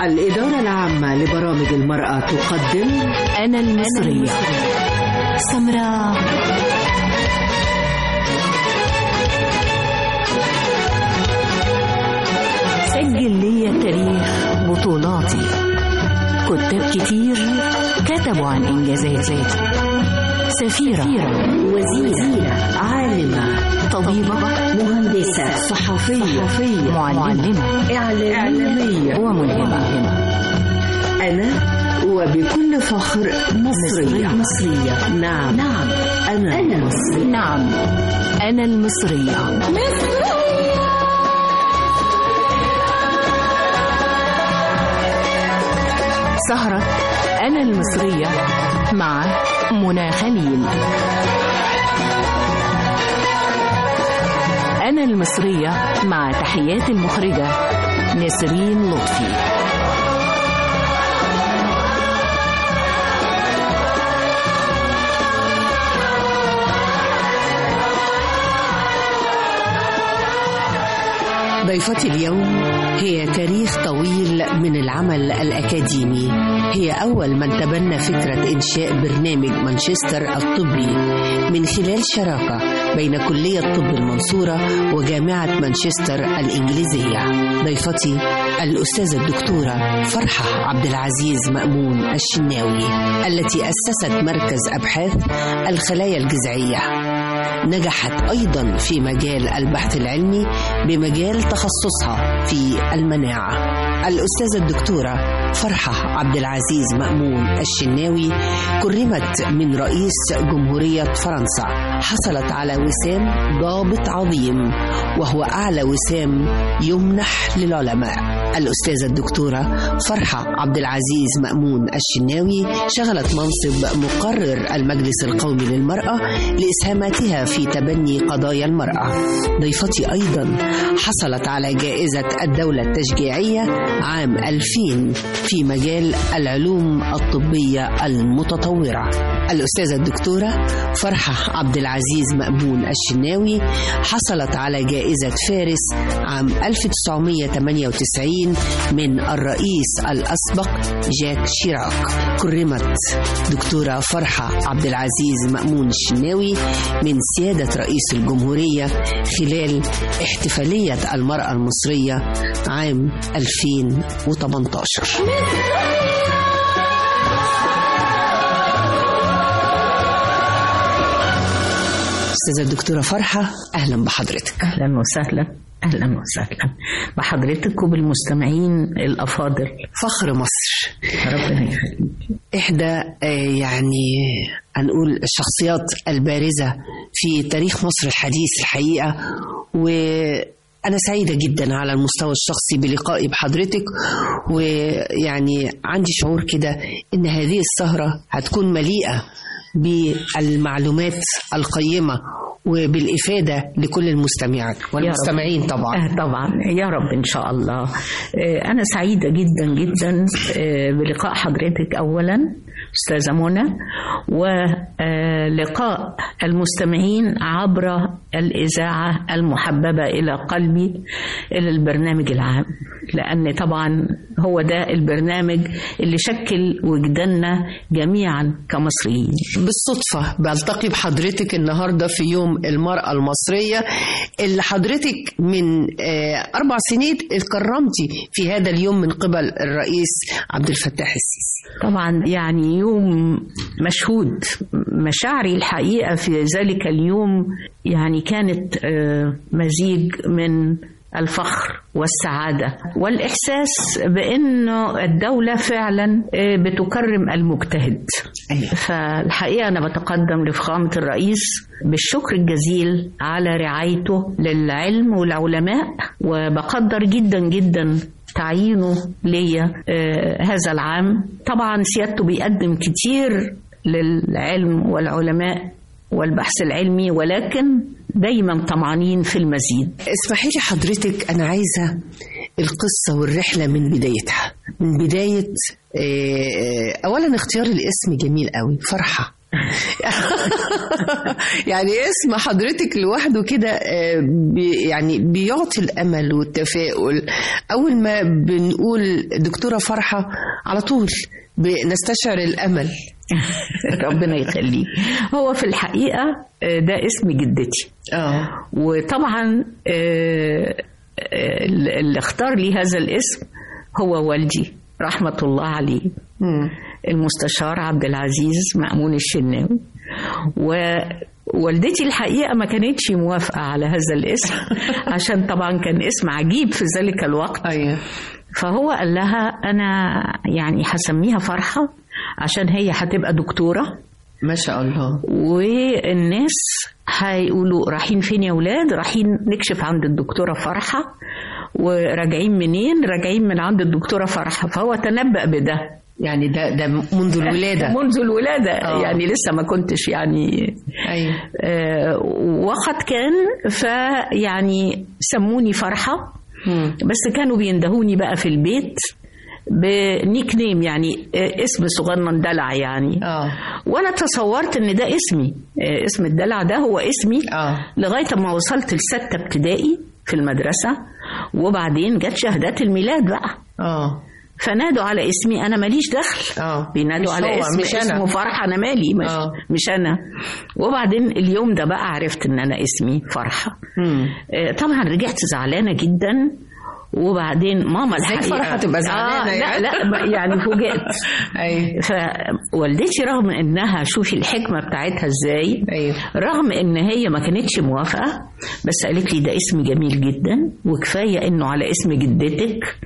الإدارة العامة لبرامج المرأة تقدم أنا المصرية سمراء سجل لي تاريخ بطولاتي كتاب كتير كتبوا عن إنجازاتي سفيرة وزيرة عالمة طبيبة مهندسة صحفية معلمة إعلامية وملهمة أنا وبكل فخر مصرية مصرية نعم نعم أنا, أنا مصرية نعم أنا المصرية سهرة أنا المصرية مع منى خليل أنا المصرية مع تحيات المخرجة نسرين لطفي ضيفتي اليوم هي تاريخ طويل من العمل الأكاديمي هي أول من تبنى فكرة إنشاء برنامج مانشستر الطبي من خلال شراكة بين كلية طب المنصورة وجامعة مانشستر الإنجليزية ضيفتي الأستاذة الدكتورة فرحة عبد العزيز مأمون الشناوي التي أسست مركز أبحاث الخلايا الجذعية نجحت أيضا في مجال البحث العلمي بمجال تخصصها في المناعة الأستاذة الدكتورة فرحة عبد العزيز مأمون الشناوي كرمت من رئيس جمهورية فرنسا حصلت على وسام ضابط عظيم وهو أعلى وسام يمنح للعلماء الأستاذة الدكتورة فرحة عبد العزيز مأمون الشناوي شغلت منصب مقرر المجلس القومي للمرأة لإسهاماتها في تبني قضايا المرأة ضيفتي أيضا حصلت على جائزة الدولة التشجيعية عام 2000 في مجال العلوم الطبية المتطورة الأستاذة الدكتورة فرحة عبد العزيز مأمون الشناوي حصلت على جائزة فارس عام 1998 من الرئيس الأسبق جاك شيراك كرمت دكتورة فرحة عبد العزيز مأمون الشناوي من سيادة رئيس الجمهورية خلال احتفالية المرأة المصرية عام 2018 أستاذة الدكتورة فرحة أهلا بحضرتك اهلا وسهلا اهلا وسهلا بحضرتك وبالمستمعين الافاضل فخر مصر ربنا يخليك إحدى آه، يعني هنقول الشخصيات البارزة في تاريخ مصر الحديث الحقيقة وأنا سعيدة جدا على المستوى الشخصي بلقائي بحضرتك ويعني عندي شعور كده إن هذه السهرة هتكون مليئة بالمعلومات القيمة وبالإفادة لكل المستمعات والمستمعين طبعا آه طبعا يا رب ان شاء الله آه انا سعيده جدا جدا آه بلقاء حضرتك اولا استاذه منى ولقاء المستمعين عبر الاذاعه المحببه الى قلبي الى البرنامج العام لان طبعا هو ده البرنامج اللي شكل وجداننا جميعا كمصريين بالصدفة بلتقي بحضرتك النهاردة في يوم المرأة المصرية اللي حضرتك من آه، أربع سنين اتكرمتي في هذا اليوم من قبل الرئيس عبد الفتاح السيسي طبعا يعني يوم مشهود مشاعري الحقيقة في ذلك اليوم يعني كانت آه، مزيج من الفخر والسعادة والإحساس بأنه الدولة فعلا آه، بتكرم المجتهد فالحقيقة أنا بتقدم لفخامة الرئيس بالشكر الجزيل على رعايته للعلم والعلماء وبقدر جدا جدا تعيينه ليا آه، هذا العام طبعا سيادته بيقدم كتير للعلم والعلماء والبحث العلمي ولكن دايما طمعانين في المزيد اسمحي لي حضرتك أنا عايزة القصة والرحلة من بدايتها من بداية آه، أولا اختيار الاسم جميل قوي فرحة يعني اسم حضرتك لوحده كده آه، بي- يعني بيعطي الامل والتفاؤل اول ما بنقول دكتوره فرحه على طول بنستشعر الامل ربنا يخليك هو في الحقيقة آه، ده اسم جدتي اه وطبعا آه، آه، اللي اختار لي هذا الاسم هو والدي رحمة الله عليه المستشار عبد العزيز مأمون الشناوي ووالدتي الحقيقة ما كانتش موافقة على هذا الاسم عشان طبعا كان اسم عجيب في ذلك الوقت ايوه فهو قال لها أنا يعني هسميها فرحة عشان هي هتبقى دكتورة ما شاء الله والناس هيقولوا رايحين فين يا ولاد رايحين نكشف عند الدكتورة فرحة وراجعين منين راجعين من عند الدكتورة فرحة فهو تنبأ بده يعني ده ده منذ الولاده منذ الولادة آه. يعني لسه ما كنتش يعني ايوه آه، وقد كان فيعني سموني فرحة مم. بس كانوا بيندهوني بقى في البيت بنيك نيم يعني آه، اسم صغنن دلع يعني اه وانا تصورت ان ده اسمي آه، اسم الدلع ده هو اسمي اه لغايه ما وصلت لستة ابتدائي في المدرسه وبعدين جت شهادات الميلاد بقى اه فنادوا على اسمي انا ماليش دخل اه بينادوا مش على هو، اسم مش أنا. اسمه فرحه انا مالي مش, آه. مش انا وبعدين اليوم ده بقى عرفت ان انا اسمي فرحه مم. آه، طبعا رجعت زعلانه جدا وبعدين ماما ازاي الحقيقه فرحة تبقى زعلانة آه لا يعني؟ لا يعني فوجئت ايوه فوالدتي رغم انها شوفي الحكمه بتاعتها ازاي ايوه رغم ان هي ما كانتش موافقه بس قالت لي ده اسم جميل جدا وكفايه انه على اسم جدتك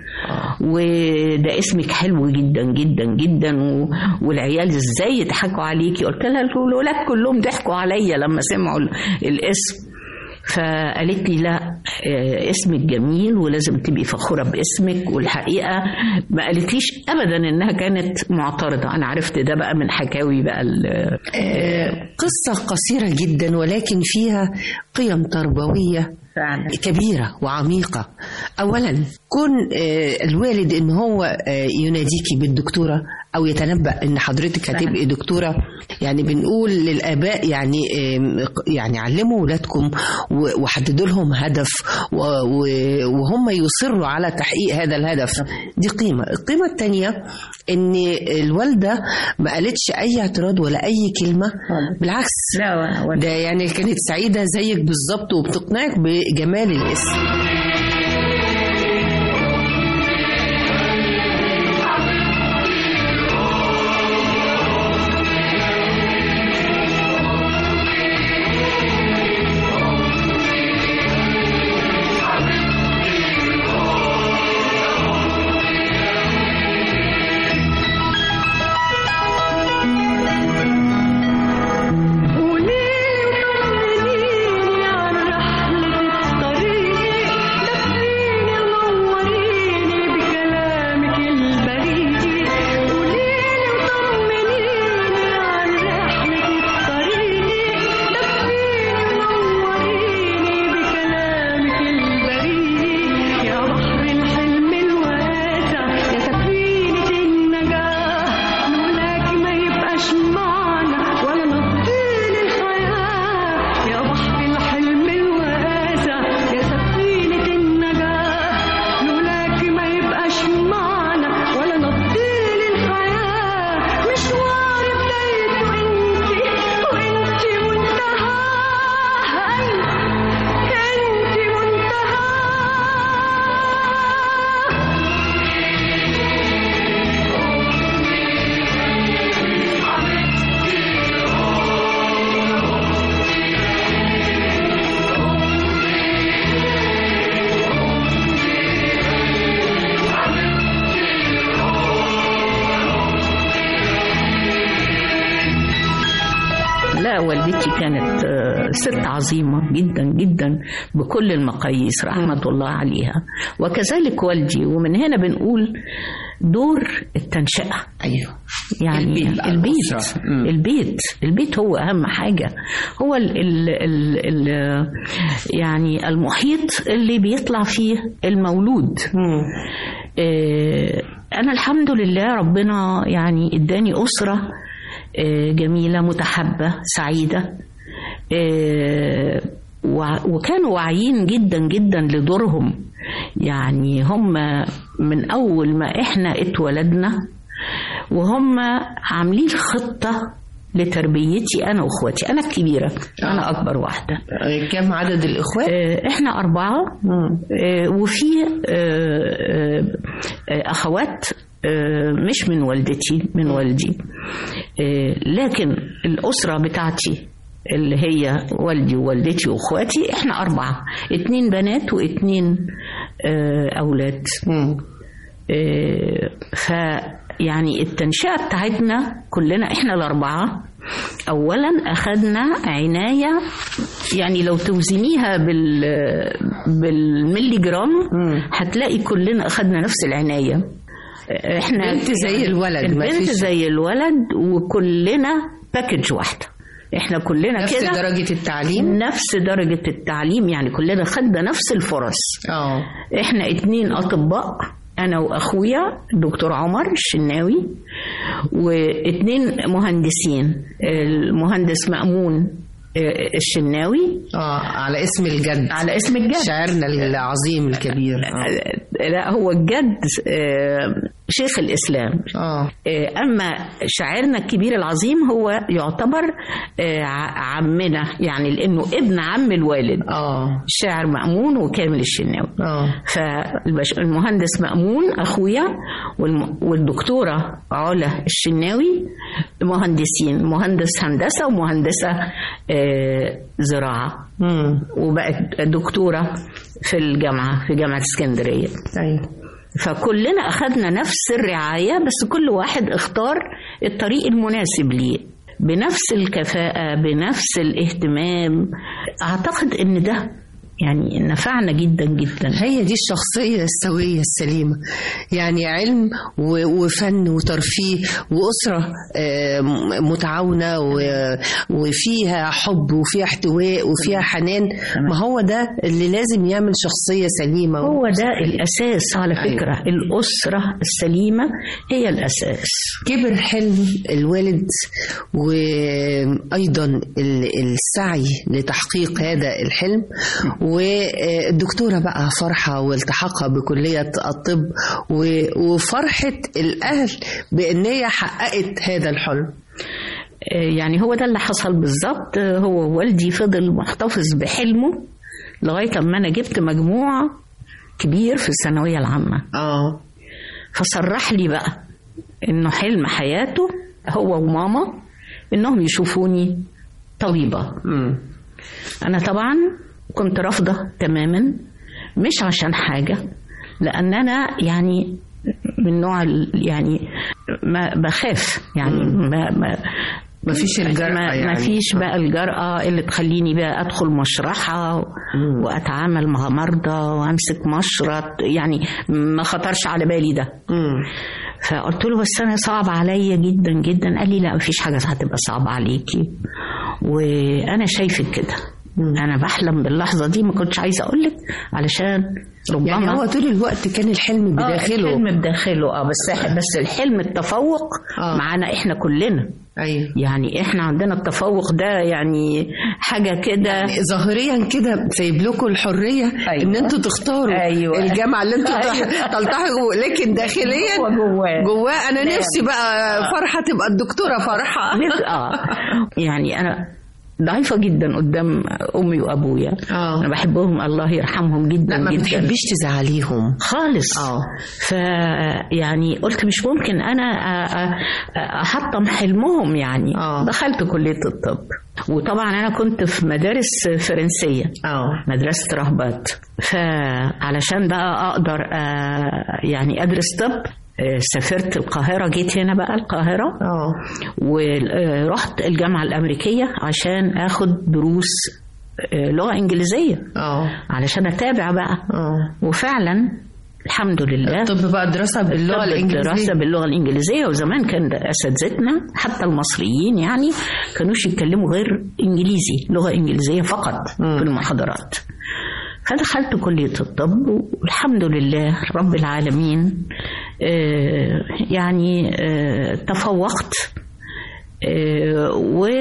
وده اسمك حلو جدا جدا جدا و... والعيال ازاي يضحكوا عليكي قلت لها الولاد كلهم ضحكوا عليا لما سمعوا ال- الاسم فقالت لي لا آه، اسمك جميل ولازم تبقي فخوره باسمك والحقيقه ما قالتليش ابدا انها كانت معترضه انا عرفت ده بقى من حكاوي بقى ال- آه، قصة قصيرة جدا ولكن فيها قيم تربوية فعلا كبيرة وعميقة أولا كون آه، الوالد إن هو آه، يناديكي بالدكتورة أو يتنبأ إن حضرتك هتبقي دكتورة يعني بنقول للآباء يعني آم، يعني علموا ولادكم و- وحددوا لهم هدف و- و- وهم يصروا على تحقيق هذا الهدف دي قيمة القيمة الثانية إن الوالدة ما قالتش أي اعتراض ولا أي كلمة بالعكس لا ولا ده يعني كانت سعيدة زيك بالظبط وبتقنعك بجمال الاسم يا بحر الحلم الواسع يا سفينة النجاة لولاك ما يبقاش معنا ولا نطيل الحياة يا بحر الحلم الواسع يا سفينة النجاة لولاك ما يبقاش معنا ولا نطيل الحياة مشوار بدايته انتي وانتي منتهاه انتي منتهاه لا والدتي كانت آه، ست عظيمة جدا جدا بكل المقاييس رحمة الله عليها وكذلك والدي ومن هنا بنقول دور التنشئة أيوه يعني البيت البيت بقى، البيت, الأسرة. مم. البيت البيت هو أهم حاجة هو ال ال ال ال يعني المحيط اللي بيطلع فيه المولود آه، أنا الحمد لله ربنا يعني إداني أسرة آه، جميلة متحبة سعيدة آه، وع- وكانوا واعيين جدا جدا لدورهم يعني هم من أول ما إحنا اتولدنا وهم عاملين خطة لتربيتي أنا وأخواتي أنا الكبيرة أنا أكبر واحدة آه، كم عدد الإخوات؟ آه، إحنا أربعة مم. آه، وفي آه، آه، آه، أخوات آه، مش من والدتي من والدي آه، لكن الأسرة بتاعتي اللي هي والدي ووالدتي واخواتي احنا أربعة اتنين بنات واتنين آه، أولاد مم. آه، فيعني التنشئة بتاعتنا كلنا احنا الأربعة أولا أخذنا عناية يعني لو توزنيها بال بالملي جرام مم. هتلاقي كلنا أخذنا نفس العناية احنا بنت زي الولد، ما البنت فيش- زي الولد وكلنا باكج واحدة احنا كلنا نفس كده درجة التعليم؟ نفس درجة التعليم يعني كلنا خدنا نفس الفرص اه احنا اتنين اطباء انا واخويا الدكتور عمر الشناوي واتنين مهندسين المهندس مأمون آه، الشناوي اه على اسم الجد على اسم الجد شاعرنا العظيم الكبير اه لا هو الجد آه، شيخ الاسلام اه آه، اما شاعرنا الكبير العظيم هو يعتبر آه، ع- عمنا يعني لانه ابن عم الوالد اه الشاعر مأمون وكامل الشناوي اه فالمهندس مأمون أخويا والم- والدكتورة علا الشناوي مهندسين مهندس هندسة ومهندسة آه، زراعة امم وبقت دكتورة في الجامعة في جامعة اسكندرية ايوه فكلنا أخذنا نفس الرعاية بس كل واحد اختار الطريق المناسب ليه بنفس الكفاءة بنفس الاهتمام أعتقد إن ده يعني نفعنا جدا جدا هي دي الشخصية السوية السليمة يعني علم و- وفن وترفيه وأسرة آه، م- متعاونة و- وفيها حب وفيها احتواء وفيها حنان ما هو ده اللي لازم يعمل شخصية سليمة هو ده الأساس على فكرة الأسرة السليمة هي الأساس كبر حلم الوالد وأيضا ال- السعي لتحقيق هذا الحلم والدكتورة بقى فرحة والتحاقها بكلية الطب و- وفرحة الأهل بأن هي حققت هذا الحلم آه، يعني هو ده اللي حصل بالظبط آه، هو والدي فضل محتفظ بحلمه لغاية أما أنا جبت مجموع كبير في الثانوية العامة اه فصرح لي بقى إنه حلم حياته هو وماما إنهم يشوفوني طبيبة مم. أنا طبعا كنت رافضة تماما مش عشان حاجة لأن أنا يعني من نوع ال- يعني ما بخاف يعني ما ما ما فيش الجرأة ما, يعني. ما فيش بقى الجرأة اللي تخليني بقى أدخل مشرحة وأتعامل مع مرضى وأمسك مشرط يعني ما خطرش على بالي ده مم. فقلت له بس انا صعب عليا جدا جدا قال لي لا مفيش حاجه هتبقى صعبه عليكي وانا شايفك كده انا بحلم باللحظه دي ما كنتش عايزه اقول لك علشان ربما يعني هو طول الوقت كان الحلم آه، بداخله الحلم بداخله اه بس بس الحلم التفوق آه. معانا احنا كلنا ايوه يعني احنا عندنا التفوق ده يعني حاجه كده ظاهريا كده سايب لكم الحريه أيوة. ان انتوا تختاروا أيوة. الجامعه اللي انتوا أيوة. تلتحقوا لكن داخليا هو جواه جواه انا نفسي بقى فرحه تبقى الدكتوره فرحه نفس- اه يعني انا ضعيفه جدا قدام امي وابويا اه انا بحبهم الله يرحمهم جدا لا ما جدا بتحبيش تزعليهم خالص اه ف يعني قلت مش ممكن انا أ- أ- احطم حلمهم يعني آه. دخلت كليه الطب وطبعا انا كنت في مدارس فرنسيه اه مدرسه رهبات فعلشان بقى اقدر أ- يعني ادرس طب آه، سافرت القاهرة جيت هنا بقى القاهرة اه ورحت الجامعة الأمريكية عشان أخد دروس آه، لغة إنجليزية اه علشان أتابع بقى اه وفعلا الحمد لله طب بقى دراسه باللغه طب الدراسة الانجليزيه باللغة الإنجليزية وزمان كان اساتذتنا حتى المصريين يعني كانوش يتكلموا غير إنجليزي لغة إنجليزية فقط في المحاضرات فدخلت كلية الطب والحمد لله رب العالمين آه، يعني آه، تفوقت آه،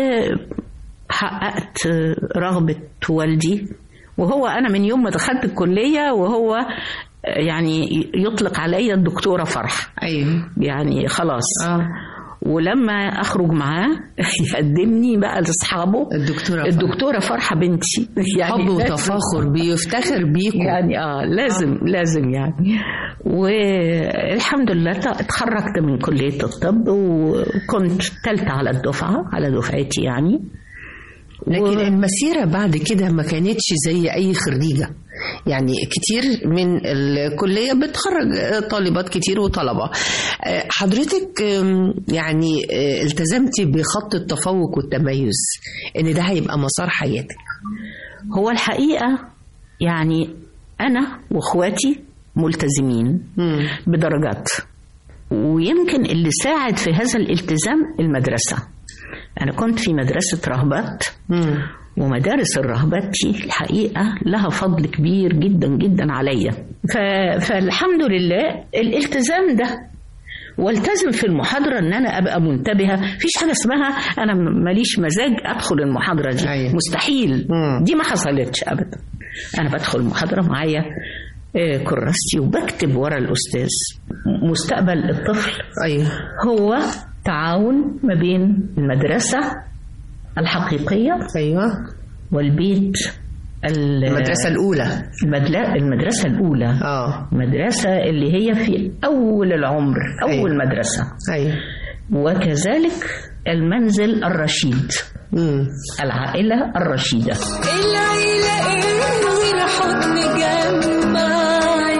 وحققت رغبة والدي وهو أنا من يوم ما دخلت الكلية وهو آه، يعني يطلق عليا الدكتورة فرح ايوه يعني خلاص اه ولما أخرج معاه يقدمني بقى لأصحابه الدكتورة فرح. الدكتورة فرحة بنتي يعني حب لازم- وتفاخر بيفتخر بيكم يعني اه لازم لازم يعني والحمد لله ت- اتخرجت من كلية الطب وكنت تالتة على الدفعة على دفعتي يعني لكن المسيرة بعد كده ما كانتش زي أي خريجة يعني كتير من الكلية بتخرج طالبات كتير وطلبة آه، حضرتك آم، يعني آه، التزمتي بخط التفوق والتميز ان ده هيبقى مسار حياتك هو الحقيقة يعني أنا وإخواتي ملتزمين بدرجات ويمكن اللي ساعد في هذا الالتزام المدرسة أنا كنت في مدرسة رهبات ومدارس الرهبات دي الحقيقة لها فضل كبير جدا جدا عليا ف- فالحمد لله الالتزام ده والتزم في المحاضرة ان انا ابقى منتبهة مفيش حاجة اسمها انا ماليش مزاج ادخل المحاضرة دي أيوة. مستحيل مم. دي ما حصلتش ابدا انا بدخل المحاضرة معايا آه، كراستي وبكتب ورا الاستاذ مستقبل الطفل ايوه هو تعاون ما بين المدرسة الحقيقية ايوه والبيت ال- المدرسة الأولى المدلا- المدرسة الأولى اه المدرسة اللي هي في أول العمر أول أيوة. مدرسة ايوه وكذلك المنزل الرشيد مم. العائلة الرشيدة العيلة إيه والحضن جمعنا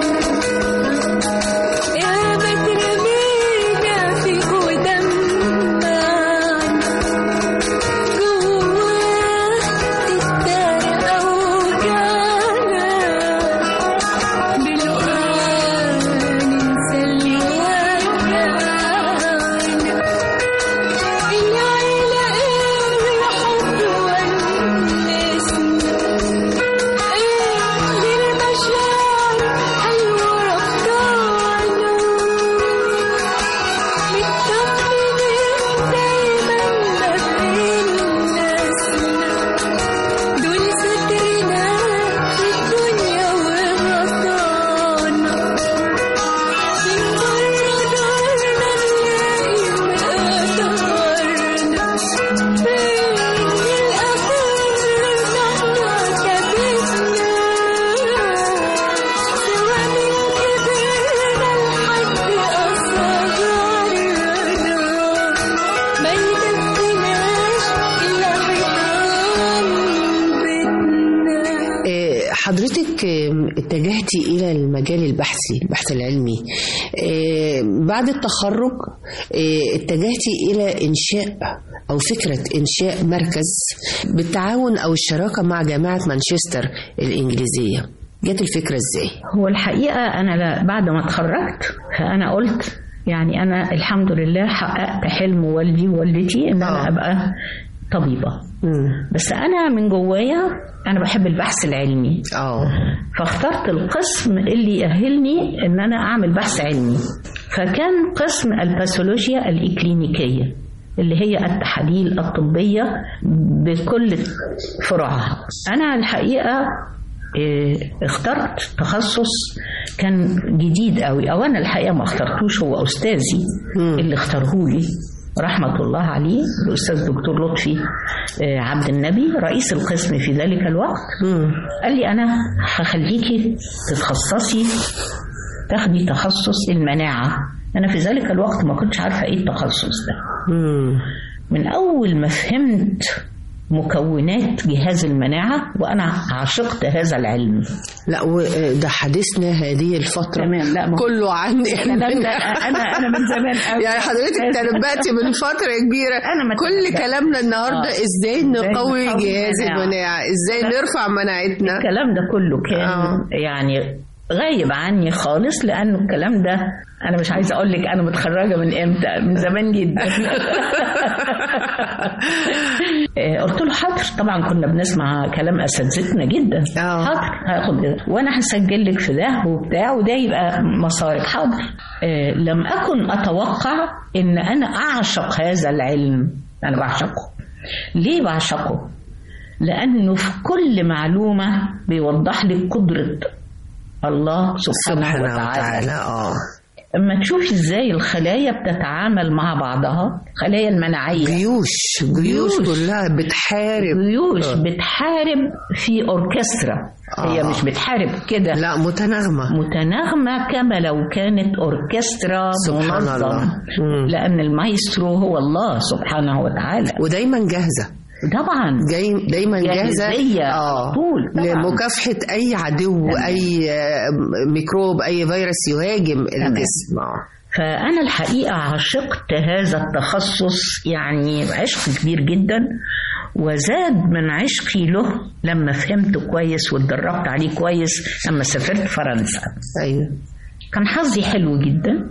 يا بترمينا فيك ودمعنا جواه تتدار أوجعنا بالقرآن نسلي وجعنا العيلة إيه والحب والنسمة إيه بالمشاعر حلوة ربطانا مطمنين دايما ما بين ناسنا دول سترنا في الدنيا وغطانا بنمر دورنا نلاقي مقدارنا بين الأخير نحنا كبسنا سوا من كبرنا لحد أصغرنا ما يدفناش إلا حيطان بيتنا آه، حضرتك آم، اتجهتي إلى المجال البحثي البحث العلمي آه، بعد التخرج آه، اتجهتي إلى إنشاء أو فكرة إنشاء مركز بالتعاون أو الشراكة مع جامعة مانشستر الإنجليزية جت الفكرة إزاي؟ هو الحقيقة أنا لا- بعد ما اتخرجت فأنا قلت يعني أنا الحمد لله حققت حلم والدي ووالدتي إن آه. أنا أبقى طبيبة بس أنا من جوايا أنا بحب البحث العلمي اه فاخترت القسم اللي يأهلني ان انا اعمل بحث علمي فكان قسم الباثولوجيا الاكلينيكيه اللي هي التحاليل الطبيه بكل فروعها انا الحقيقه إيه، اخترت تخصص كان جديد قوي او انا الحقيقه ما اخترتوش هو استاذي اللي اختاره لي رحمة الله عليه الأستاذ دكتور لطفي آه، عبد النبي رئيس القسم في ذلك الوقت قال لي أنا هخليكي تتخصصي تاخدي تخصص المناعة أنا في ذلك الوقت ما كنتش عارفة إيه التخصص ده من أول ما فهمت مكونات جهاز المناعة وأنا عشقت هذا العلم لا وده حديثنا هذه الفترة تمام، لا، ما- كله عن الكلام ده أنا أنا من زمان قوي يعني حضرتك تنبأتي من فترة كبيرة أنا ما كل تنبأت. كلامنا النهاردة آه. ازاي نقوي نقوي جهاز المناعة. المناعة ازاي لا. نرفع مناعتنا الكلام ده كله كان آه. يعني غايب عني خالص لانه الكلام ده انا مش عايزه اقول لك انا متخرجه من امتى من زمان جدا آه، قلت له حاضر طبعا كنا بنسمع كلام اساتذتنا جدا آه. حاضر هاخد ده. وانا هسجل لك في ده وبتاع وده يبقى مصاري حاضر آه، لم اكن اتوقع ان انا اعشق هذا العلم انا بعشقه ليه بعشقه لانه في كل معلومه بيوضح لك قدره الله سبحانه, سبحانه وتعالى, وتعالى اه اما تشوفي ازاي الخلايا بتتعامل مع بعضها الخلايا المناعيه جيوش جيوش جيوش. كلها بتحارب جيوش آه. بتحارب في اوركسترا هي آه. مش بتحارب كده لا متناغمة متناغمة كما لو كانت أوركسترا سبحان منظم الله. مم. لأن المايسترو هو الله سبحانه وتعالى ودايما جاهزة طبعا جاي دايما جاهزة جاهزية على طول طبعا. لمكافحة أي عدو أي آه، ميكروب أي فيروس يهاجم الجسم آه. فأنا الحقيقة عشقت هذا التخصص يعني عشق كبير جدا وزاد من عشقي له لما فهمته كويس واتدربت عليه كويس لما سافرت فرنسا أيوه كان حظي حلو جدا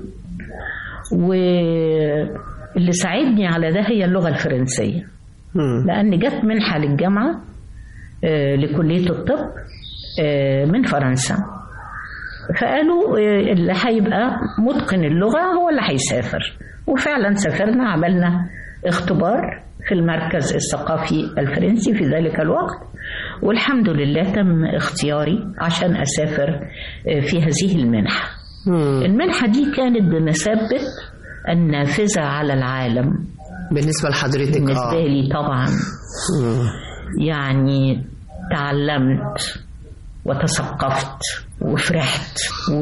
واللي ساعدني على ده هي اللغة الفرنسية مم. لأن جت منحة للجامعة آه، لكلية الطب آه، من فرنسا فقالوا آه، اللي هيبقى متقن اللغة هو اللي هيسافر وفعلا سافرنا عملنا اختبار في المركز الثقافي الفرنسي في ذلك الوقت والحمد لله تم اختياري عشان أسافر آه، في هذه المنحة مم. المنحة دي كانت بمثابة النافذة على العالم بالنسبة لحضرتك بالنسبة آه. لي طبعا مم. يعني تعلمت وتثقفت وفرحت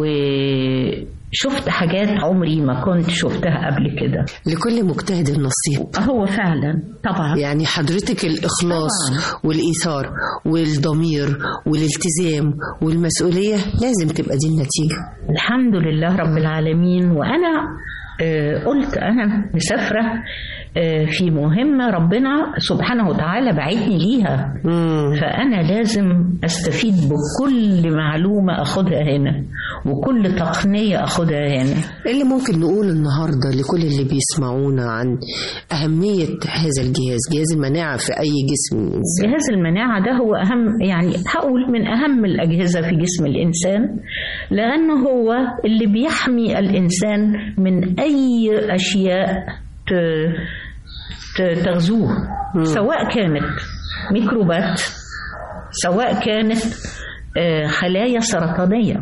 وشفت حاجات عمري ما كنت شفتها قبل كده لكل مجتهد نصيب هو فعلا طبعا يعني حضرتك الإخلاص طبعاً. والإيثار والضمير والالتزام والمسؤولية لازم تبقى دي النتيجة الحمد لله رب العالمين وأنا آه، قلت أنا مسافرة آه، في مهمة ربنا سبحانه وتعالى بعتني ليها مم. فأنا لازم أستفيد بكل معلومة أخدها هنا وكل تقنية أخدها هنا إيه اللي ممكن نقول النهاردة لكل اللي بيسمعونا عن أهمية هذا الجهاز جهاز المناعة في أي جسم من الإنسان جهاز المناعة ده هو أهم يعني هقول من أهم الأجهزة في جسم الإنسان لأنه هو اللي بيحمي الإنسان من أي أشياء ت- ت- تغزوه سواء كانت ميكروبات سواء كانت آه، خلايا سرطانية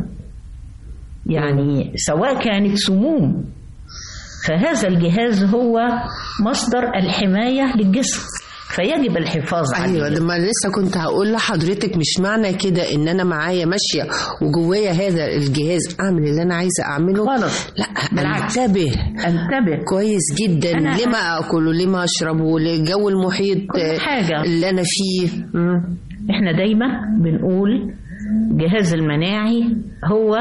يعني سواء كانت سموم فهذا الجهاز هو مصدر الحماية للجسم فيجب الحفاظ عليه ايوه ده ما أنا لسه كنت هقول لحضرتك مش معنى كده ان انا معايا ماشيه وجوايا هذا الجهاز اعمل اللي انا عايزه اعمله غلط لا بالعكس. انتبه انتبه كويس جدا أنا- لما اكل ولما اشرب وللجو المحيط كل آه، حاجة. اللي انا فيه مم. احنا دايما بنقول جهاز المناعي هو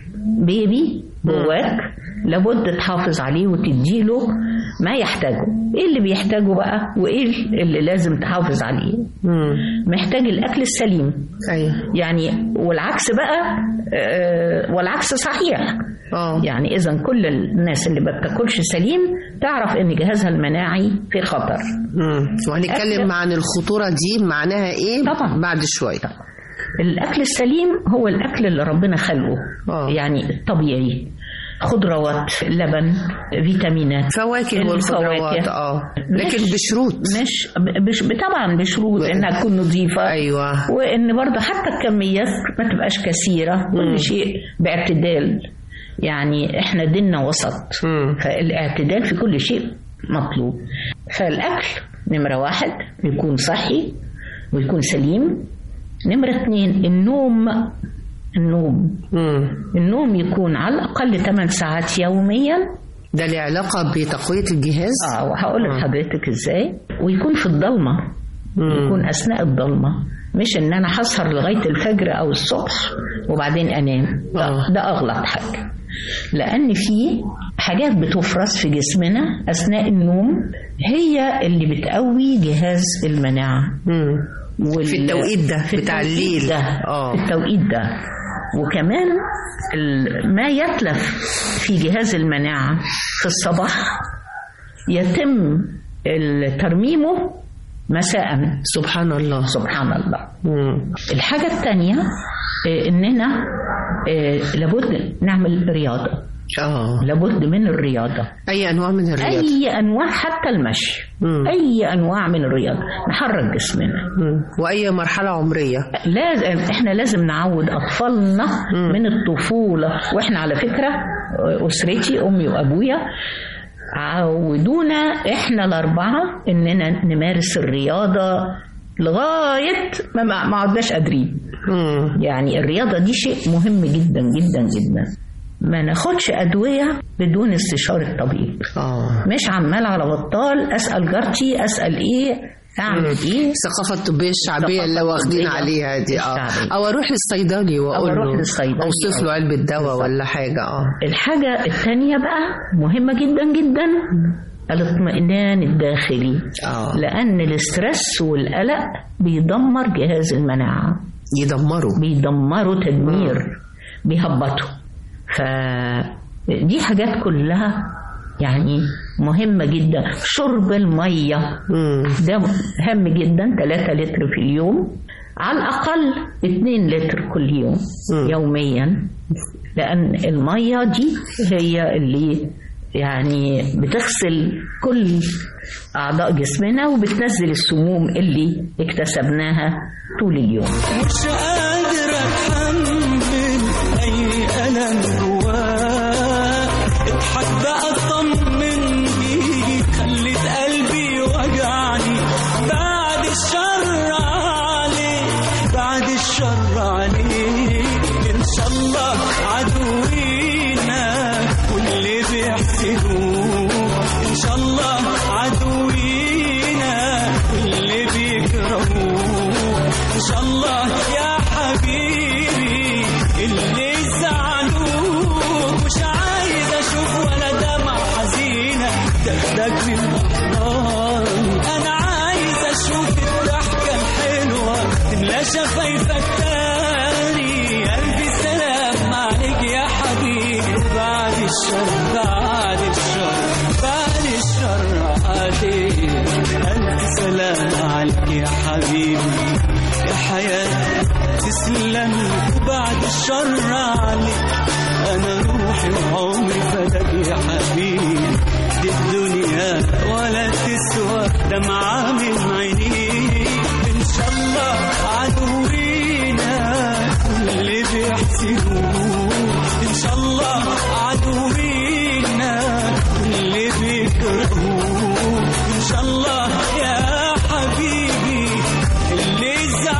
بيبي جواك لابد تحافظ عليه وتديله ما يحتاجه ايه اللي بيحتاجه بقى وايه اللي لازم تحافظ عليه مم. محتاج الاكل السليم ايوه يعني والعكس بقى آه، والعكس صحيح اه يعني اذا كل الناس اللي ما بتاكلش سليم تعرف ان جهازها المناعي في خطر مم. وهنتكلم أكل- عن الخطوره دي معناها ايه طبعاً. بعد شويه الاكل السليم هو الاكل اللي ربنا خلقه آه. يعني الطبيعي خضروات لبن فيتامينات فواكه والخضروات الفواكه. اه لكن مش- بشروط مش بش طبعا بشروط انها تكون نظيفه ايوه وان برضه حتى الكميات ما تبقاش كثيره مم. كل شيء باعتدال يعني احنا ديننا وسط مم. فالاعتدال في كل شيء مطلوب فالاكل نمره واحد يكون صحي ويكون سليم نمره اتنين النوم النوم مم. النوم يكون على الاقل 8 ساعات يوميا ده له علاقه بتقويه الجهاز اه وهقول آه. لحضرتك ازاي ويكون في الضلمه مم. يكون اثناء الضلمه مش ان انا هسهر لغايه الفجر او الصبح وبعدين انام آه. ده, ده اغلط حاجه لان في حاجات بتفرز في جسمنا اثناء النوم هي اللي بتقوي جهاز المناعه مم. وال... في التوقيت ده في بتاع التوقيت الليل. ده آه. في التوقيت ده وكمان ال- ما يتلف في جهاز المناعة في الصباح يتم ال- ترميمه مساء سبحان الله سبحان الله مم. الحاجة الثانية إننا آه، لابد نعمل رياضة اه لابد من الرياضة اي انواع من الرياضه أي أنواع حتى المشي مم. أي أنواع من الرياضة نحرك جسمنا مم. واي مرحله عمريه لازم احنا لازم نعود اطفالنا من الطفوله واحنا على فكره اسرتي امي وابويا عودونا احنا الاربعه اننا نمارس الرياضه لغايه ما ما ما عدناش قادرين مم. يعني الرياضه دي شيء مهم جدا جدا جدا ما ناخدش ادويه بدون استشاره الطبيب اه مش عمال على بطال اسال جارتي اسال ايه اعمل ايه الثقافه الطبيه الشعبيه اللي الثقافة واخدين الطبية عليها دي اه الشعبية. او اروح للصيدلي واقول أروح له للصيدلي اوصف له أو- علبه دواء ولا حاجه اه الحاجة الثانية بقى مهمة جدا جدا الاطمئنان الداخلي اه لأن الاسترس والقلق بيدمر جهاز المناعة يدمروا بيدمروا تدمير بيهبطوا فدي حاجات كلها يعني مهمة جدا شرب المية مم. ده هام جدا 3 لتر في اليوم على الأقل 2 لتر كل يوم مم. يوميا لأن المية دي هي اللي يعني بتغسل كل أعضاء جسمنا وبتنزل السموم اللي اكتسبناها طول اليوم مش قادر اتحمل اي الم جواك اضحك بقى اطمن بيك خلت قلبي وجعني بعد الشر عليك بعد الشر عليك ان شاء الله عدوينا واللي بيحسدوك ان شاء الله عدوينا واللي بيكرهوك ان شاء الله يا حبيبي اللي زعلوك مش عايز اشوف ولا دمع حزينه تاخدك من احضاني انا عايز اشوف الضحكه الحلوه تملى شفايفك تاني قلبي سلام عليك يا حبيبي بعد الشر بعد الشر بعد الشر عليك ألف سلام عليك يا حبيبي يا حياة تسلم وبعد الشر عليك أنا روحي وعمري فداك يا حبيبي دي الدنيا ولا تسوى دمعة من عينيك إن شاء الله عدوينا اللي بيحسدوك إن شاء الله عدوينا اللي بيكرهوك إن شاء الله يا حبيبي اللي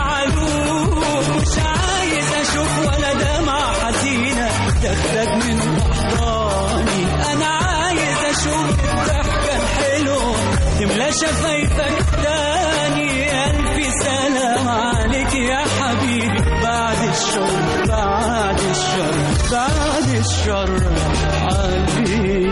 زعلوك مش عايز أشوف ولا دمعة حزينة تاخدك من أحضاني أنا عايز أشوف الضحكة الحلوة تملى شفايفك تاني ألف سلام عليك يا حبيبي بعد الشر بعد الشر بعد الشر عليك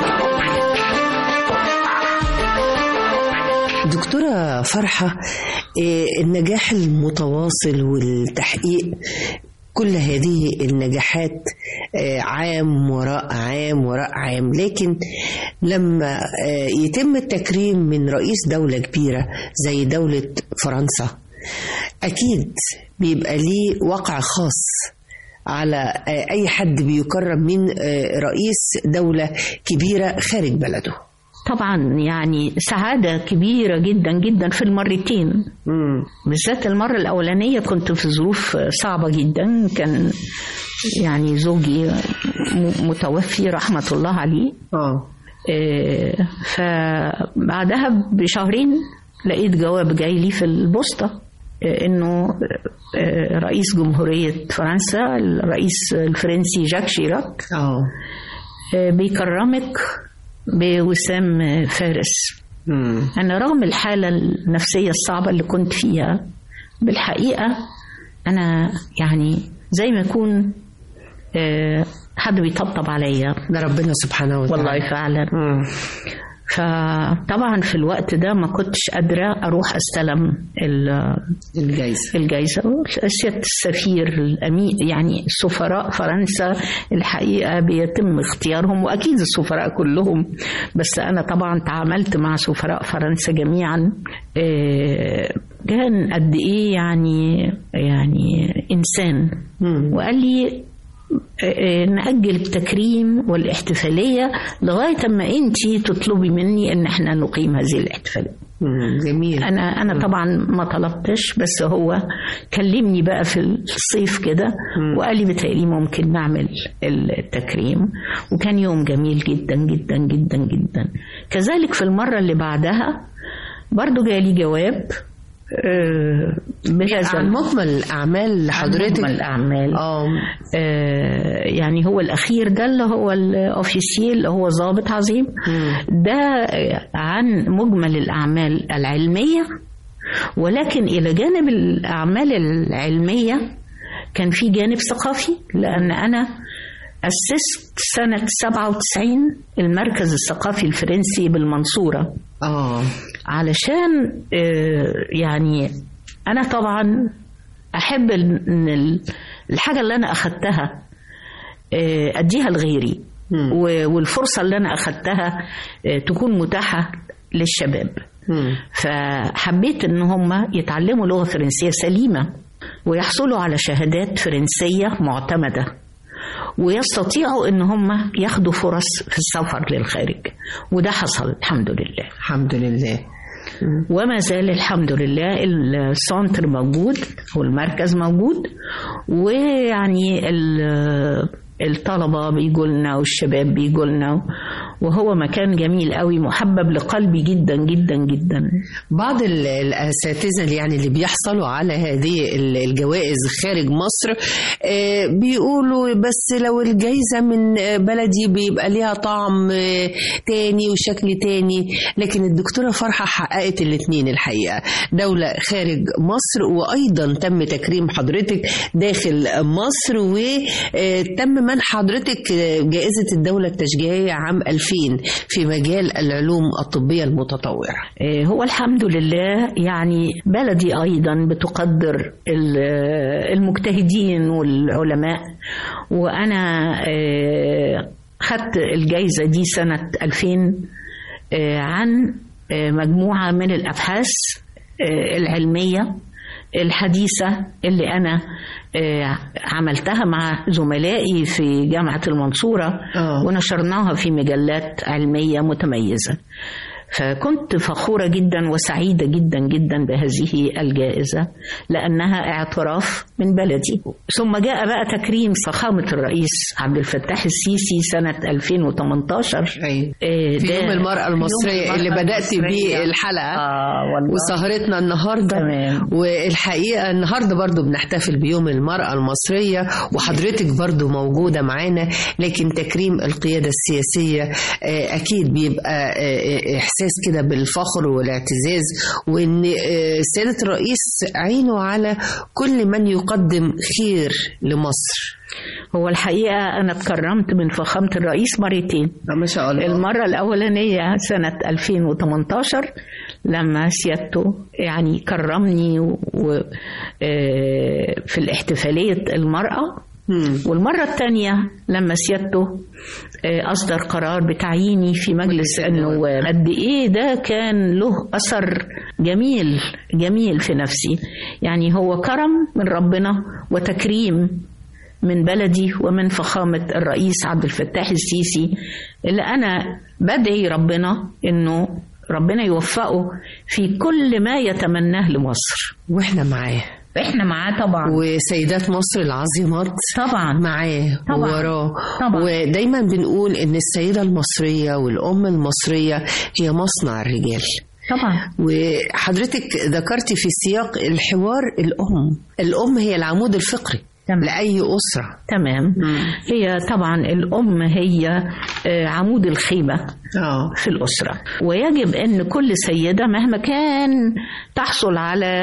دكتورة فرحة إيه، النجاح المتواصل والتحقيق كل هذه النجاحات آه، عام وراء عام وراء عام لكن لما آه، يتم التكريم من رئيس دولة كبيرة زي دولة فرنسا أكيد بيبقى ليه وقع خاص على آه، أي حد بيكرم من آه، رئيس دولة كبيرة خارج بلده طبعا يعني سعادة كبيرة جدا جدا في المرتين مم. بالذات المرة الأولانية كنت في ظروف صعبة جدا كان يعني زوجي م- متوفي رحمة الله عليه اه آه، فبعدها بشهرين لقيت جواب جاي لي في البوسطة آه، انه آه، رئيس جمهورية فرنسا الرئيس الفرنسي جاك شيراك اه آه، بيكرمك بوسام فارس مم. أنا رغم الحالة النفسية الصعبة اللي كنت فيها بالحقيقة أنا يعني زي ما يكون آه، حد بيطبطب عليا ده ربنا سبحانه وتعالى والله فعلا مم. فطبعا في الوقت ده ما كنتش قادرة أروح أستلم ال- الجايزة الجائزة سيادة السفير الأمين يعني سفراء فرنسا الحقيقة بيتم اختيارهم وأكيد السفراء كلهم بس أنا طبعا تعاملت مع سفراء فرنسا جميعا آه، كان قد إيه يعني يعني إنسان مم. وقال لي آه، نأجل التكريم والاحتفالية لغاية ما أنت تطلبي مني إن احنا نقيم هذه الاحتفالية مم، جميل انا انا طبعا ما طلبتش بس هو كلمني بقى في الصيف كده وقال لي بتهيألي ممكن نعمل التكريم وكان يوم جميل جدا جدا جدا جدا كذلك في المره اللي بعدها برضو جالي جواب آه، بهذا عن مجمل الأعمال لحضرتك مجمل الأعمال اه آه، يعني هو الأخير ده اللي هو الأوفيسيل اللي هو ضابط عظيم ده عن مجمل الأعمال العلمية ولكن إلى جانب الأعمال العلمية كان في جانب ثقافي لأن أنا أسست سنة 97 المركز الثقافي الفرنسي بالمنصورة اه علشان آه، يعني انا طبعا احب ان ال- الحاجه اللي انا اخدتها آه، اديها لغيري مم. و- والفرصه اللي انا اخدتها آه، تكون متاحه للشباب مم. فحبيت ان هم يتعلموا لغه فرنسيه سليمه ويحصلوا على شهادات فرنسيه معتمده ويستطيعوا ان هم ياخدوا فرص في السفر للخارج وده حصل الحمد لله الحمد لله وما زال الحمد لله السنتر موجود والمركز موجود ويعني ال- الطلبة بيجوا لنا والشباب بيجوا لنا وهو مكان جميل قوي محبب لقلبي جدا جدا جدا بعض ال- الاساتذه اللي يعني اللي بيحصلوا على هذه ال- الجوائز خارج مصر آه، بيقولوا بس لو الجايزه من آه، بلدي بيبقى ليها طعم آه، تاني وشكل تاني لكن الدكتوره فرحه حققت الاثنين الحقيقه دوله خارج مصر وايضا تم تكريم حضرتك داخل مصر وتم منح حضرتك آه، جائزه الدوله التشجيعيه عام 2000 في مجال العلوم الطبيه المتطوره آه، هو الحمد لله يعني بلدي أيضا بتقدر ال- آه، المجتهدين والعلماء وأنا آه، خدت الجايزة دي سنة 2000 آه، عن آه، مجموعة من الأبحاث آه، العلمية الحديثة اللي أنا آه، عملتها مع زملائي في جامعة المنصورة آه. ونشرناها في مجلات علمية متميزة فكنت فخورة جدا وسعيدة جدا جدا بهذه الجائزة لأنها اعتراف من بلدي ثم جاء بقى تكريم فخامة الرئيس عبد الفتاح السيسي سنة 2018 أيوة. آه، في ده- يوم المرأة في يوم المصرية اللي المرأة بدأت المصرية. بيه الحلقة آه والله وسهرتنا النهاردة تمام. والحقيقة النهاردة برضو بنحتفل بيوم المرأة المصرية وحضرتك برضو موجودة معانا لكن تكريم القيادة السياسية آه، أكيد بيبقى آه، إحساس كده بالفخر والاعتزاز وإن آه، سيادة الرئيس عينه على كل من يقدم خير لمصر هو الحقيقة أنا اتكرمت من فخامة الرئيس مرتين ما شاء الله المرة الأولانية سنة 2018 لما سيادته يعني كرمني و و- آه، في الاحتفالية المرأة مم. والمرة الثانية لما سيادته آه، أصدر قرار بتعييني في مجلس النواب قد إيه ده كان له أثر جميل جميل في نفسي يعني هو كرم من ربنا وتكريم من بلدي ومن فخامة الرئيس عبد الفتاح السيسي اللي أنا بدعي ربنا إنه ربنا يوفقه في كل ما يتمناه لمصر واحنا معاه احنا معاه طبعا وسيدات مصر العظيمات طبعا معاه طبعاً. ووراه طبعاً. ودايما بنقول ان السيده المصريه والام المصريه هي مصنع الرجال طبعا وحضرتك ذكرتي في سياق الحوار الام الام هي العمود الفقري تمام. لاي اسره تمام هي طبعا الأم هي آه، عمود الخيمة اه في الأسرة ويجب أن كل سيدة مهما كان تحصل على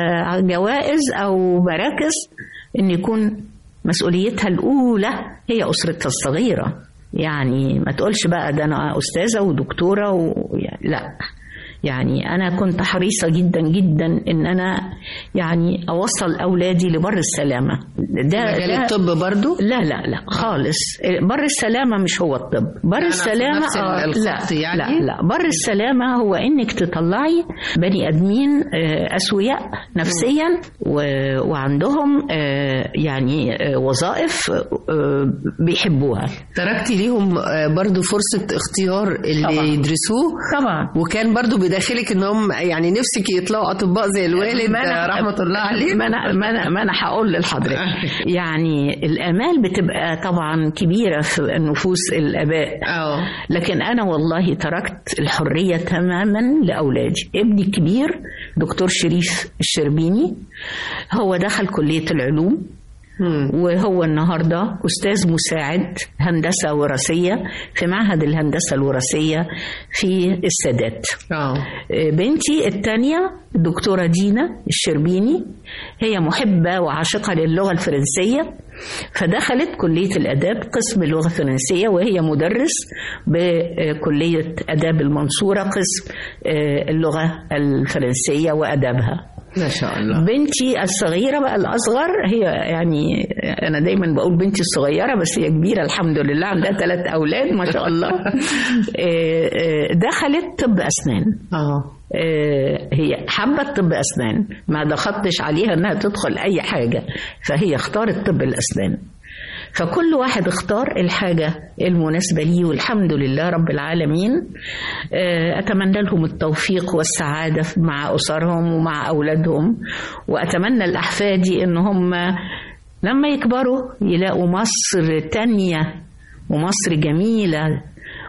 جوائز أو مراكز أن يكون مسؤوليتها الأولى هي أسرتها الصغيرة يعني ما تقولش بقى ده أنا أستاذة ودكتورة و... يعني لا يعني انا كنت حريصه جدا جدا ان انا يعني اوصل اولادي لبر السلامه ده, مجال ده الطب برضو لا لا لا خالص بر السلامة مش هو الطب بر في السلامة نفس آه، الخط لا يعني؟ لا لا بر السلامة هو انك تطلعي بني ادمين آه، اسوياء نفسيا و- وعندهم آه، يعني آه، وظائف آه، بيحبوها تركتي ليهم آه، برضو فرصة اختيار اللي طبعاً. يدرسوه طبعا وكان برضو بداخلك ان هم يعني نفسك يطلعوا اطباء زي الوالد ما أنا- آه، رحمة الله عليه ما انا ما انا ما انا هقول لحضرتك يعني الامال بتبقى طبعا كبيره في نفوس الاباء اه لكن انا والله تركت الحريه تماما لاولادي ابني الكبير دكتور شريف الشربيني هو دخل كليه العلوم مم. وهو النهارده استاذ مساعد هندسه وراثيه في معهد الهندسه الوراثيه في السادات اه بنتي الثانية الدكتورة دينا الشربيني هي محبة وعاشقة للغة الفرنسية فدخلت كلية الآداب قسم اللغة الفرنسية وهي مدرس بكلية آداب المنصورة قسم آه، اللغة الفرنسية وآدابها ما شاء الله بنتي الصغيرة بقى الأصغر هي يعني أنا دايما بقول بنتي الصغيرة بس هي كبيرة الحمد لله عندها ثلاث أولاد ما شاء الله آه، آه، دخلت طب أسنان اه آه، هي حبت طب أسنان ما ضغطتش عليها إنها تدخل أي حاجة فهي اختارت طب الأسنان فكل واحد اختار الحاجة المناسبة ليه والحمد لله رب العالمين آه، أتمنى لهم التوفيق والسعادة مع أسرهم ومع أولادهم وأتمنى لأحفادي إن هم لما يكبروا يلاقوا مصر تانية ومصر جميلة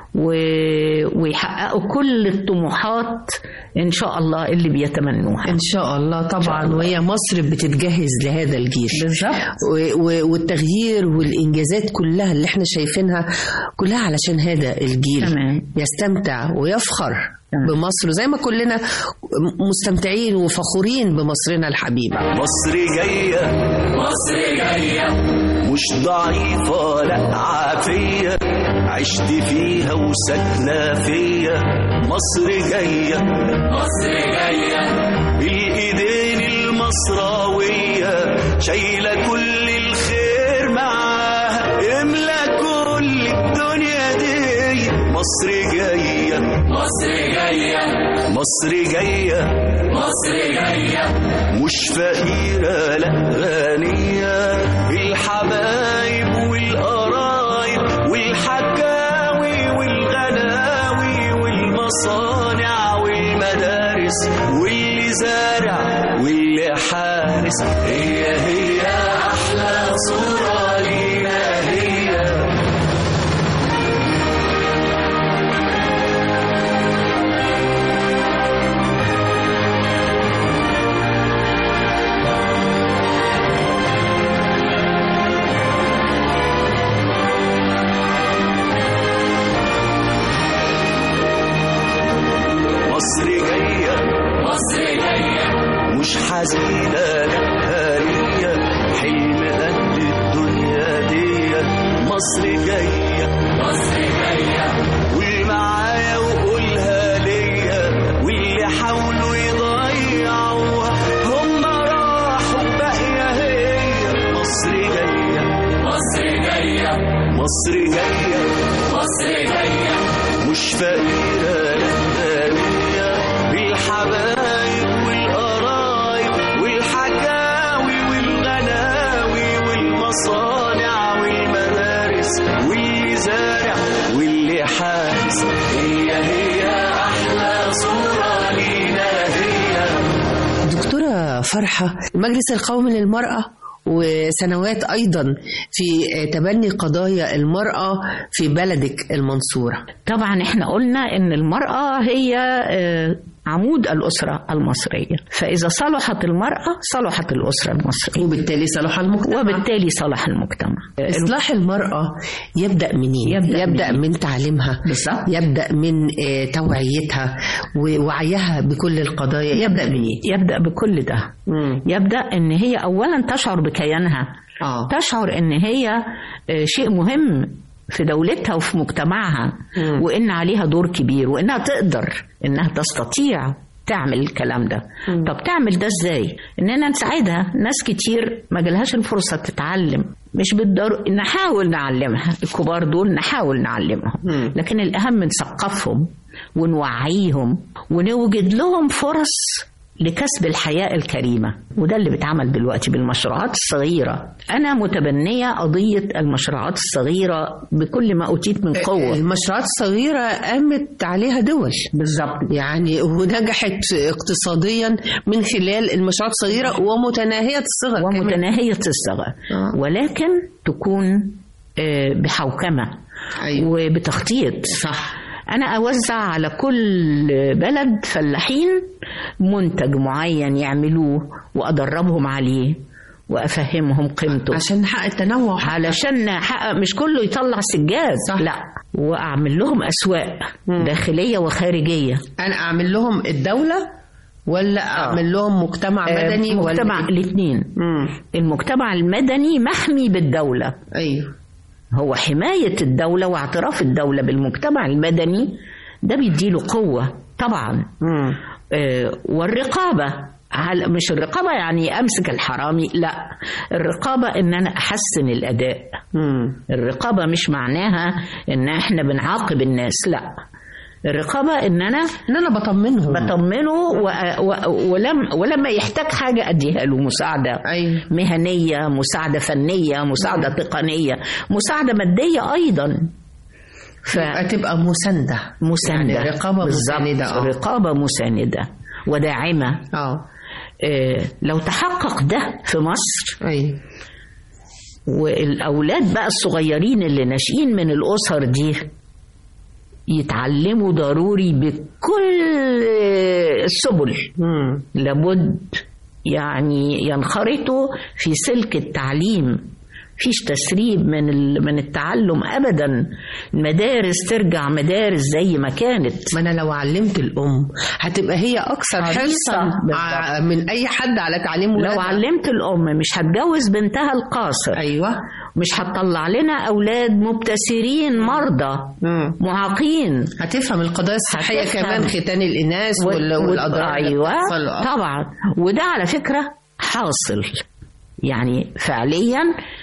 و- ويحققوا كل الطموحات إن شاء الله اللي بيتمنوها ان شاء الله طبعا وهي مصر بتتجهز لهذا الجيل بالظبط و- و- والتغيير والانجازات كلها اللي احنا شايفينها كلها علشان هذا الجيل تمام. يستمتع ويفخر تمام. بمصر زي ما كلنا مستمتعين وفخورين بمصرنا الحبيبه مصر جاية مصر جاية مش ضعيفة لا عافية عشت فيها وسكنة فيا مصر جاية مصر جاية بالإيدين المصراوية شايلة كل الخير معاها املى كل الدنيا دي مصر جاية مصر جاية مصر جاية مصر جاية مش فقيرة لا غنية الحبايب والقرايب والحكاوي والغناوي والمصانع والمدارس واللي زارع واللي حارس هي هي أحلى صورة لينا هي مصر جاية مصر جاية مش حزينة لا هانية حلم قد الدنيا دي مصر جاية مصر جاية قول معايا وقولها ليا واللي حاولوا يضيعوها هم راحوا باقية هي مصر جاية مصر جاية مصر جاية مصر جاية مش فقيرة لا غنية بالحبايب والقرايب والحكاوي والغناوي والمصانع والمدارس واللي زارع واللي حارس هي هي أحلى صورة لينا هي دكتورة فرحة المجلس القومي للمرأة وسنوات أيضا في تبني قضايا المرأة في بلدك المنصورة طبعا احنا قلنا ان المرأة هي آه، عمود الأسرة المصرية فإذا صلحت المرأة صلحت الأسرة المصرية وبالتالي صلاح المجتمع وبالتالي صلح المجتمع إصلاح المرأة يبدأ منين؟ يبدأ يبدأ منين؟ من تعليمها بالظبط. يبدأ من آه، توعيتها ووعيها بكل القضايا يبدأ منين؟ يبدأ بكل ده مم. يبدأ ان هي أولا تشعر بكيانها آه. تشعر ان هي آه، شيء مهم في دولتها وفي مجتمعها مم. وان عليها دور كبير وانها تقدر انها تستطيع تعمل الكلام ده مم. طب تعمل ده ازاي اننا نساعدها ناس كتير ما جالهاش الفرصه تتعلم مش بالضرورة نحاول نعلمها الكبار دول نحاول نعلمهم مم. لكن الأهم نثقفهم ونوعيهم ونوجد لهم فرص لكسب الحياة الكريمة وده اللي بيتعمل دلوقتي بالمشروعات الصغيرة أنا متبنية قضية المشروعات الصغيرة بكل ما أوتيت من قوة المشروعات الصغيرة قامت عليها دول بالظبط يعني ونجحت اقتصاديا من خلال المشروعات الصغيرة ومتناهية الصغر كمان. ومتناهية الصغر آه. ولكن تكون آه، بحوكمة أيوة. وبتخطيط صح أنا أوزع على كل بلد فلاحين منتج معين يعملوه وأدربهم عليه وأفهمهم قيمته عشان نحقق التنوع علشان نحقق مش كله يطلع سجاد صح. لا وأعمل لهم أسواق مم. داخلية وخارجية أنا أعمل لهم الدولة ولا أعمل لهم مجتمع مدني آه، ولا مجتمع إيه؟ الاثنين مم. المجتمع المدني محمي بالدولة أيوه هو حماية الدولة واعتراف الدولة بالمجتمع المدني ده بيديله قوة طبعا مم. آه، والرقابة على مش الرقابة يعني أمسك الحرامي لا الرقابة إن أنا أحسن الأداء مم. الرقابة مش معناها إن إحنا بنعاقب الناس لا الرقابة إن أنا إن أنا بطمنهم بطمنه و... و... ولم... ولما يحتاج حاجة أديها له مساعدة أيوه مهنية مساعدة فنية مساعدة تقنية مساعدة مادية أيضا ف... يبقى تبقى مساندة مساندة يعني رقابة بالظبط. مساندة آه. رقابة مساندة وداعمة اه آه، لو تحقق ده في مصر ايوه والأولاد بقى الصغيرين اللي ناشئين من الأسر دي يتعلموا ضروري بكل السبل مم. لابد يعني ينخرطوا في سلك التعليم فيش تسريب من ال- من التعلم ابدا المدارس ترجع مدارس زي ما كانت ما انا لو علمت الام هتبقى هي اكثر حريصة. حرصا بالظبط. ع- من اي حد على تعليم لو ولادها علمت الام مش هتجوز بنتها القاصر ايوه مش هتطلع لنا اولاد مبتسرين مرضى مم. معاقين هتفهم القضايا الصحيه هتفهم. كمان ختان الاناث وال- و- والاضرار اللي ايوه بتحصل. آه. طبعا وده على فكره حاصل يعني فعليا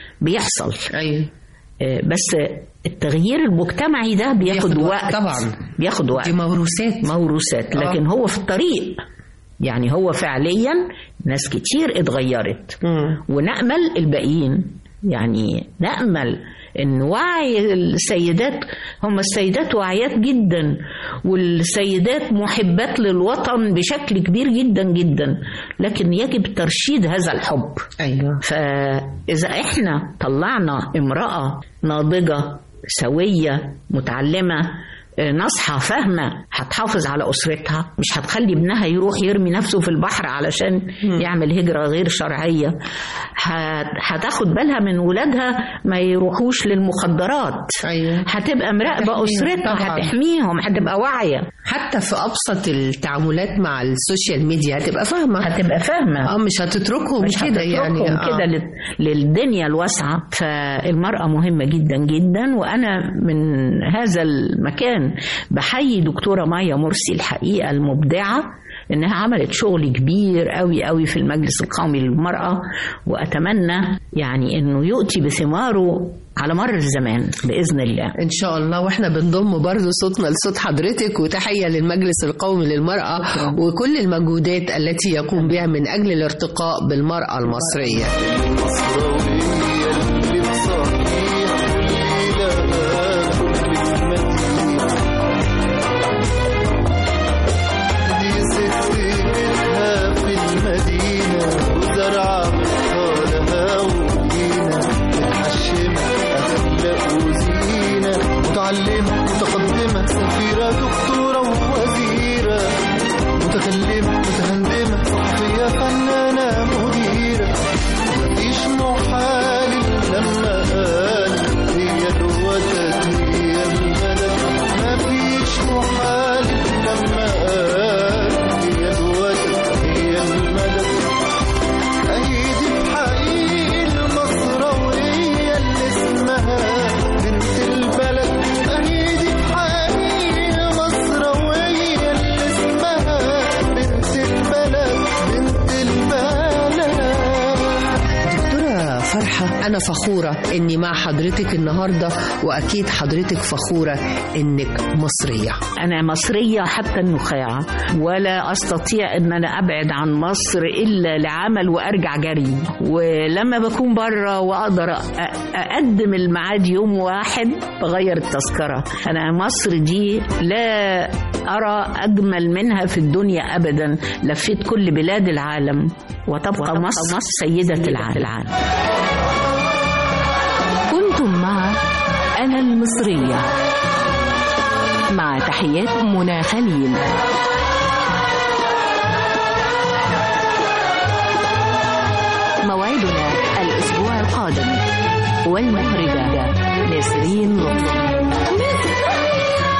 بيحصل ايوه آه، بس التغيير المجتمعي ده بياخد, بياخد وقت وقت طبعا. بياخد وقت دي موروثات موروثات آه. لكن هو في الطريق يعني هو فعليا ناس كتير اتغيرت مم. ونأمل الباقيين يعني نأمل ان وعي السيدات هم السيدات واعيات جدا والسيدات محبات للوطن بشكل كبير جدا جدا لكن يجب ترشيد هذا الحب ايوه فإذا إحنا طلعنا امرأة ناضجة سوية متعلمة آه، ناصحة فاهمة هتحافظ على أسرتها مش هتخلي ابنها يروح يرمي نفسه في البحر علشان يعمل هجرة غير شرعية هت- هتاخد بالها من ولادها ما يروحوش للمخدرات ايوه هتبقى مراقبة هتحميهم أسرتها طبعاً. هتحميهم هتبقى واعية حتى في ابسط التعاملات مع السوشيال ميديا هتبقى فاهمه هتبقى فاهمة اه مش هتتركهم مش كده يعني هتتركهم آه. كده لل- للدنيا الواسعة فالمرأة مهمة جدا جدا وأنا من هذا المكان بحيي دكتورة مايا مرسي الحقيقة المبدعة إنها عملت شغل كبير قوي قوي في المجلس القومي للمرأة وأتمنى يعني إنه يؤتي بثماره على مر الزمان بإذن الله ان شاء الله واحنا بنضم برضو صوتنا لصوت حضرتك وتحيه للمجلس القومي للمراه وكل المجهودات التي يقوم بها من اجل الارتقاء بالمراه المصريه المصراوية اللي بصحيح ليلها كل مدينة دي ست بيتها في المدينة وزرعة بطالها ولينا متحشمة أخلاق وزينة متعلمة متقدمة سفيرة دكتورة ووزيرة متكلمة متهندمة صحفية فنانة مديرة مفيش محال أنا فخورة إني مع حضرتك النهاردة وأكيد حضرتك فخورة إنك مصرية أنا مصرية حتى النخاع ولا أستطيع أن أنا أبعد عن مصر إلا لعمل وأرجع جري ولما بكون بره وأقدر أ- أقدم الميعاد يوم واحد بغير التذكرة أنا مصر دي لا أرى أجمل منها في الدنيا أبدا لفيت كل بلاد العالم وتبقى مصر سيدة العالم كنتم مع أنا المصرية مع تحيات منى خليل موعدنا الأسبوع القادم والمخرجة نسرين لطفي